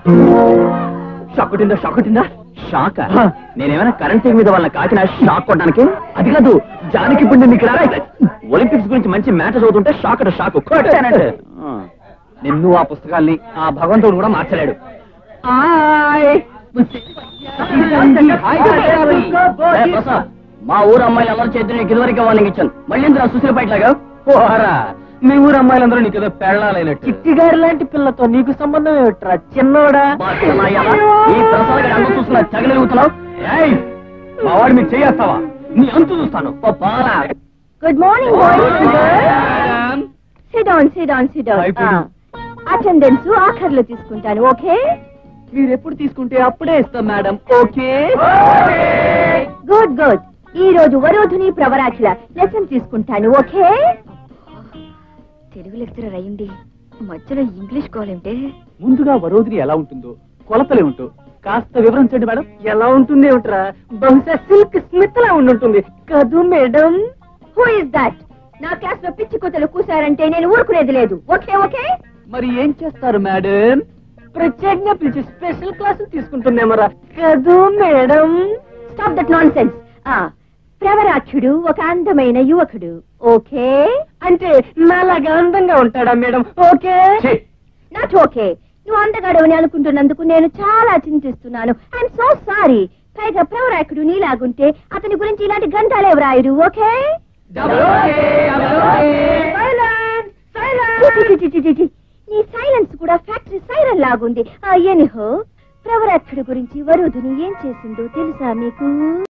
Shock కొట్టిందా shock కొట్టిందా shock హ. నేనేమైనా కరెంట్ మీద వాళ్ళ కాకిన షాక్ కొట్టడానికి అది కాదు జానికి పిండి ఇక్కడ ఒలింపిక్స్ గురించి మంచి మ్యాచ్ చదువుతుంటే షాక్ అంటే షాక్ కొట్టానంటే ఆ. నిన్ను ఆ పుస్తకాల్ని ఆ భగవంతుడు కూడా మార్చలేడు ఏ, ప్రసాద్, మా ఊరు అమ్మాయిలు అందరూ చేతులు నీకు ఇదివరకే వార్నింగ్ ఇచ్చాను మళ్ళీ ఇందులో సుశీల పైట్లాగా పోరా మీ ఊరు అమ్మాయిలందరూ నీకు ఏదో పెళ్ళాలైనట్టు చిట్టి గారి లాంటి పిల్లతో నీకు సంబంధం ఏమిట్రా చిన్నోడా ఈ ప్రసాద్ గారి అందరూ చూస్తున్నా తెగలుగుతున్నావు ఏయ్, మా వాడు మీరు చేయేస్తావా నీ అంతు చూస్తాను పారా good morning boys sit down sit down sit Hi, Pooja. Down attendance ఆఖర్లో తీసుకుంటాను ఓకే మీరు ఎప్పుడు తీసుకుంటే అప్పుడే ఇస్తాం మేడం ఓకే గుడ్ గుడ్ ఈ రోజు వరోధుని ప్రవరాఖిల లెసన్ తీసుకుంటాను ఓకే తెలుగు లెక్చరర్ అయ్యింది మధ్యలో ఇంగ్లీష్ కావాలంటే ముందుగా వరోధిని ఎలా ఉంటుందో కొలతలే ఉంటూ కాస్త వివరించండి మేడం ఎలా ఉంటుంది ఏమిట్రా బహుశా సిల్క్ స్మిత్ లా ఉండుంటుంది కదూ మేడం హూ ఇస్ దట్ నా క్లాస్ లో పిచ్చి కూతలు కూసారంటే నేను ఊరుకునేది లేదు ఓకే ఓకే మరి ఏం చేస్తారు మేడం ప్రత్యేకంగా పిలిచి స్పెషల్ క్లాసులు తీసుకుంటుందేమరా కదూ madam stop that nonsense ప్రవరాక్షుడు ఒక అందమైన యువకుడు ఓకే అంటే నాలాగా అందంగా ఉంటాడా మేడం ఓకే నాట్ ఓకే నువ్వు అందగాడవని అనుకుంటున్నందుకు నేను చాలా చింతిస్తున్నాను ఐఎమ్ సో సారీ పైగా ప్రవరాకుడు నీలాగుంటే అతని గురించి ఇలాంటి గ్రంథాలే వ్రాయుడు ఓకే చి, చి, చి, చి, చి. నీ సైలెన్స్ కూడా ఫ్యాక్టరీ సైరన్ లాగుంది ఎనిహో ప్రవరాక్షుడు గురించి వరుధుని ఏం చేసిందో తెలుసా మీకు